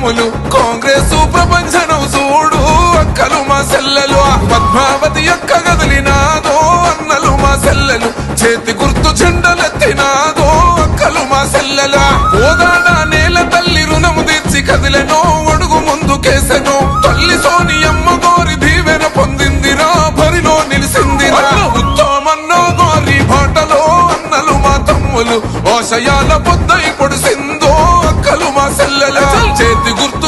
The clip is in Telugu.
తమ్ములు కాంగ్రెస్ ప్రపంచనం చూడు అక్కలు మా సెల్లెలు ఆ పద్మావతి యొక్క కదిలినాదో అన్నలు మా సెల్లెలు చేతి గుర్తు చెండలెత్తినాదో అక్కలు మా సెల్లెల ఓదాడ నేల తల్లి రుణము తీర్చి కదిలెనో ఒడుగు ముందు కేసెనో తల్లి సోనియమ్మ గోరి దీవెన పొందిందిరా బరిలో నిలిసిందిరా ఉత్తమన్నో గోరి బాటలో అన్నలు మా తమ్ములు ఆశయాల పొద్ద ఇప్పుడు సిందో అక్కలు మా సెల్లెల చేతి గుర్తు